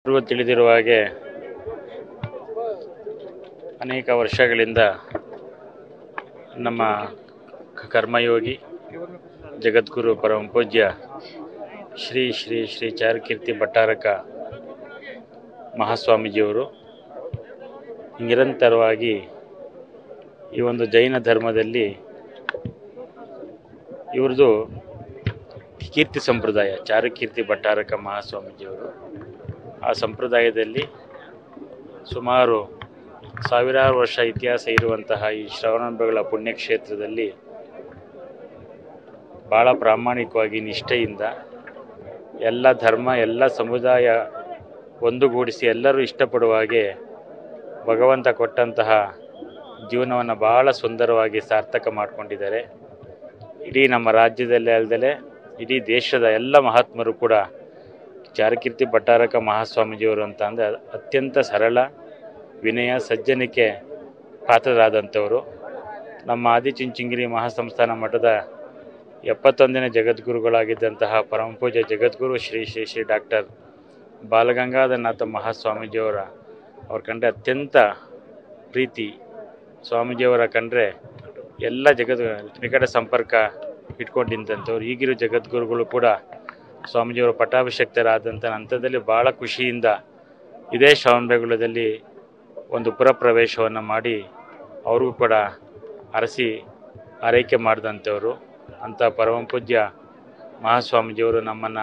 ಎಲ್ರಿಗೂ ತಿಳಿದಿರುವ ಹಾಗೆ ಅನೇಕ ವರ್ಷಗಳಿಂದ ನಮ್ಮ ಕ- ಕರ್ಮಯೋಗಿ ಜಗದ್ಗುರು ಪರಮ ಪೂಜ್ಯ ಶ್ರೀ ಶ್ರೀ ಶ್ರೀ ಚಾರುಕೀರ್ತಿ ಭಟ್ಟಾರಕ ಮಹಾಸ್ವಾಮೀಜಿಯವರು ನಿರಂತರವಾಗಿ ಈ ಒಂದು ಜೈನ ಧರ್ಮದಲ್ಲಿ ಇವ್ರದ್ದು ಕೀರ್ತಿ ಸಂಪ್ರದಾಯ ಚಾರುಕೀರ್ತಿ ಭಟ್ಟಾರಕ ಮಹಾಸ್ವಾಮೀಜಿಯವರು ಆ ಸಂಪ್ರದಾಯದಲ್ಲಿ ಸುಮಾರು ಸಾವಿರಾರು ವರ್ಷ ಇತಿಹಾಸ ಇರುವಂತಹ ಈ ಶ್ರವಣಬೆಳಗೊಳ ಪುಣ್ಯಕ್ಷೇತ್ರದಲ್ಲಿ ಭಾಳ ಪ್ರಾಮಾಣಿಕವಾಗಿ ನಿಷ್ಠೆಯಿಂದ ಎಲ್ಲ ಧರ್ಮ ಎಲ್ಲ ಸಮುದಾಯ ಒಂದುಗೂಡಿಸಿ ಎಲ್ಲರೂ ಇಷ್ಟಪಡುವ ಹಾಗೆ ಭಗವಂತ ಕೊಟ್ಟಂತಹ ಜೀವನವನ್ನು ಬಹಳ ಸುಂದರವಾಗಿ ಸಾರ್ಥಕ ಮಾಡಿಕೊಂಡಿದ್ದಾರೆ ಇಡೀ ನಮ್ಮ ರಾಜ್ಯದಲ್ಲೇ ಅಲ್ಲದೆ ಇಡೀ ದೇಶದ ಎಲ್ಲ ಮಹಾತ್ಮರು ಕೂಡ ಚಾರುಕೀರ್ತಿ ಭಟ್ಟಾರಕ ಮಹಾಸ್ವಾಮೀಜಿಯವರು ಅಂತ ಅಂದರೆ ಅತ್ಯಂತ ಸರಳ ವಿನಯ ಸಜ್ಜನಿಕೆ ಪಾತ್ರರಾದಂಥವರು ನಮ್ಮ ಆದಿಚುಂಚನಗಿರಿ ಮಹಾಸಂಸ್ಥಾನ ಮಠದ ಎಪ್ಪತ್ತೊಂದನೇ ಜಗದ್ಗುರುಗಳಾಗಿದ್ದಂತಹ ಪರಮಪೂಜ್ಯ ಜಗದ್ಗುರು ಶ್ರೀ ಶ್ರೀ ಶ್ರೀ ಡಾಕ್ಟರ್ ಬಾಲಗಂಗಾಧರನಾಥ ಮಹಾಸ್ವಾಮೀಜಿಯವರ ಅವ್ರ ಕಂಡ್ರೆ ಅತ್ಯಂತ ಪ್ರೀತಿ ಸ್ವಾಮೀಜಿಯವರ ಕಂಡ್ರೆ ಎಲ್ಲ ಜಗದ್ ನಿಕಟ ಸಂಪರ್ಕ ಇಟ್ಕೊಂಡಿದ್ದಂಥವ್ರು ಈಗಿರೋ ಜಗದ್ಗುರುಗಳು ಕೂಡ ಸ್ವಾಮೀಜಿಯವರ ಪಟ್ಟಾಭಿಷಕ್ತರಾದಂಥ ಹಂತದಲ್ಲಿ ಭಾಳ ಖುಷಿಯಿಂದ ಇದೇ ಶ್ರವಣಬೆಳಗೊಳದಲ್ಲಿ ಒಂದು ಪುರಪ್ರವೇಶವನ್ನು ಮಾಡಿ ಅವ್ರಿಗೂ ಕೂಡ ಅರಸಿ ಆರೈಕೆ ಮಾಡಿದಂಥವ್ರು ಅಂಥ ಪರಮ ಪೂಜ್ಯ ಮಹಾಸ್ವಾಮೀಜಿಯವರು ನಮ್ಮನ್ನು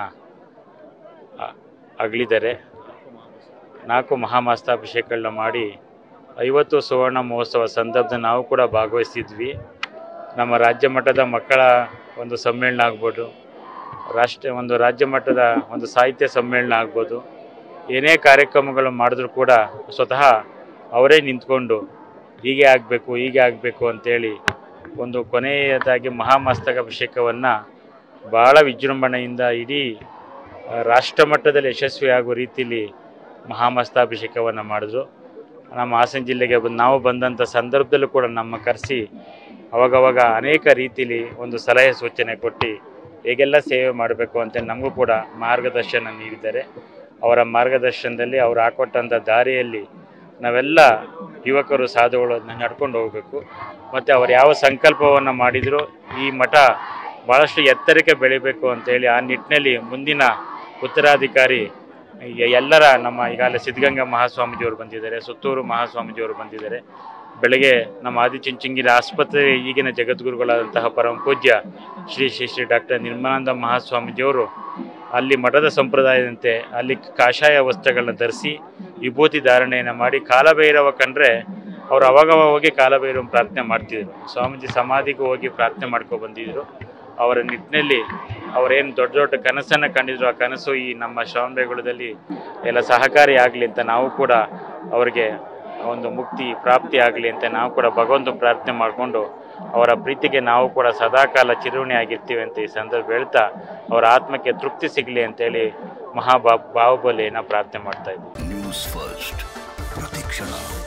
ಅಗಲಿದ್ದಾರೆ ನಾಲ್ಕು ಮಹಾಮಾಸ್ತಾಭಿಷೇಕಗಳನ್ನ ಮಾಡಿ ಐವತ್ತು ಸುವರ್ಣ ಮಹೋತ್ಸವ ಸಂದರ್ಭದಲ್ಲಿ ನಾವು ಕೂಡ ಭಾಗವಹಿಸಿದ್ವಿ ನಮ್ಮ ರಾಜ್ಯ ಮಟ್ಟದ ಮಕ್ಕಳ ಒಂದು ಸಮ್ಮೇಳನ ಆಗ್ಬೋದು ರಾಷ್ಟ್ರ ಒಂದು ರಾಜ್ಯ ಮಟ್ಟದ ಒಂದು ಸಾಹಿತ್ಯ ಸಮ್ಮೇಳನ ಆಗ್ಬೋದು ಏನೇ ಕಾರ್ಯಕ್ರಮಗಳು ಮಾಡಿದ್ರು ಕೂಡ ಸ್ವತಃ ಅವರೇ ನಿಂತ್ಕೊಂಡು ಹೀಗೆ ಆಗಬೇಕು ಹೀಗೆ ಆಗಬೇಕು ಅಂತೇಳಿ ಒಂದು ಕೊನೆಯದಾಗಿ ಮಹಾಮಸ್ತಕಾಭಿಷೇಕವನ್ನು ಭಾಳ ವಿಜೃಂಭಣೆಯಿಂದ ಇಡೀ ಆ, ರಾಷ್ಟ್ರ ಮಟ್ಟದಲ್ಲಿ ಯಶಸ್ವಿಯಾಗುವ ರೀತಿಯಲ್ಲಿ ಮಹಾಮಸ್ತಾಭಿಷೇಕವನ್ನು ಮಾಡಿದ್ರು ನಮ್ಮ ಹಾಸನ ಜಿಲ್ಲೆಗೆ ಬಂದು ನಾವು ಬಂದಂಥ ಸಂದರ್ಭದಲ್ಲೂ ಕೂಡ ನಮ್ಮ ಕರೆಸಿ ಅವಾಗವಾಗ ಅನೇಕ ರೀತಿಯಲ್ಲಿ ಒಂದು ಸಲಹೆ ಸೂಚನೆ ಕೊಟ್ಟು ಹೇಗೆಲ್ಲ ಸೇವೆ ಮಾಡಬೇಕು ಅಂತ ನಮಗೂ ಕೂಡ ಮಾರ್ಗದರ್ಶನ ನೀಡಿದ್ದಾರೆ ಅವರ ಮಾರ್ಗದರ್ಶನದಲ್ಲಿ ಅವರು ಹಾಕೊಟ್ಟಂಥ ದಾರಿಯಲ್ಲಿ ನಾವೆಲ್ಲ ಯುವಕರು ಸಾಧುಗಳು ಅದನ್ನ ನಡ್ಕೊಂಡು ಹೋಗಬೇಕು ಮತ್ತು ಅವರು ಯಾವ ಸಂಕಲ್ಪವನ್ನು ಮಾಡಿದರೂ ಈ ಮಠ ಭಾಳಷ್ಟು ಎತ್ತರಕ್ಕೆ ಬೆಳಿಬೇಕು ಅಂತೇಳಿ ಆ ನಿಟ್ಟಿನಲ್ಲಿ ಮುಂದಿನ ಉತ್ತರಾಧಿಕಾರಿ ಎ- ಎಲ್ಲರ ನಮ್ಮ ಈಗಾಗಲೇ ಸಿದ್ಧಗಂಗಾ ಮಹಾಸ್ವಾಮೀಜಿಯವರು ಬಂದಿದ್ದಾರೆ ಸುತ್ತೂರು ಮಹಾಸ್ವಾಮೀಜಿಯವರು ಬಂದಿದ್ದಾರೆ ಬೆಳಗ್ಗೆ ನಮ್ಮ ಆದಿಚುಂಚನಗಿರಿ ಆಸ್ಪತ್ರೆ ಈಗಿನ ಜಗದ್ಗುರುಗಳಾದಂತಹ ಪರಮ ಪೂಜ್ಯ ಶ್ರೀ ಶ್ರೀ ಶ್ರೀ ಡಾಕ್ಟರ್ ನಿರ್ಮಲಾನಂದ ಮಹಾಸ್ವಾಮೀಜಿಯವರು ಅಲ್ಲಿ ಮಠದ ಸಂಪ್ರದಾಯದಂತೆ ಅಲ್ಲಿ ಕಾಷಾಯ ವಸ್ತ್ರಗಳನ್ನ ಧರಿಸಿ ವಿಭೂತಿ ಧಾರಣೆಯನ್ನು ಮಾಡಿ ಕಾಲಭೈರವ ಕಂಡ್ರೆ ಅವ್ರು ಅವಾಗವಾಗ ಹೋಗಿ ಕಾಲಭೈರವ ಪ್ರಾರ್ಥನೆ ಮಾಡ್ತಿದ್ರು ಸ್ವಾಮೀಜಿ ಸಮಾಧಿಗೂ ಹೋಗಿ ಪ್ರಾರ್ಥನೆ ಮಾಡ್ಕೊ ಬಂದಿದ್ರು ಅವರ ನಿಟ್ಟಿನಲ್ಲಿ ಅವರೇನು ದೊಡ್ಡ ದೊಡ್ಡ ಕನಸನ್ನು ಕಂಡಿದ್ರು ಆ ಕನಸು ಈ ನಮ್ಮ ಶ್ರವಣಬೆಳಗೊಳದಲ್ಲಿ ಎಲ್ಲ ಸಹಕಾರಿ ಆಗಲಿ ಅಂತ ನಾವು ಕೂಡ ಅವರಿಗೆ ಒಂದು ಮುಕ್ತಿ ಪ್ರಾಪ್ತಿ ಆಗಲಿ ಅಂತ ನಾವು ಕೂಡ ಭಗವಂತ ಪ್ರಾರ್ಥನೆ ಮಾಡಿಕೊಂಡು ಅವರ ಪ್ರೀತಿಗೆ ನಾವು ಕೂಡ ಸದಾಕಾಲ ಚಿರುಣಿ ಆಗಿರ್ತೀವಿ ಅಂತ ಈ ಸಂದರ್ಭ ಹೇಳ್ತಾ ಅವರ ಆತ್ಮಕ್ಕೆ ತೃಪ್ತಿ ಸಿಗಲಿ ಅಂತೇಳಿ ಮಹಾಬಾ ಬಾಹುಬಲಿಯನ್ನು ಪ್ರಾರ್ಥನೆ ಮಾಡ್ತಾ ಇದ್ದೀವಿ ನ್ಯೂಸ್ ಫಸ್ಟ್ ಪ್ರತಿಕ್ಷಣ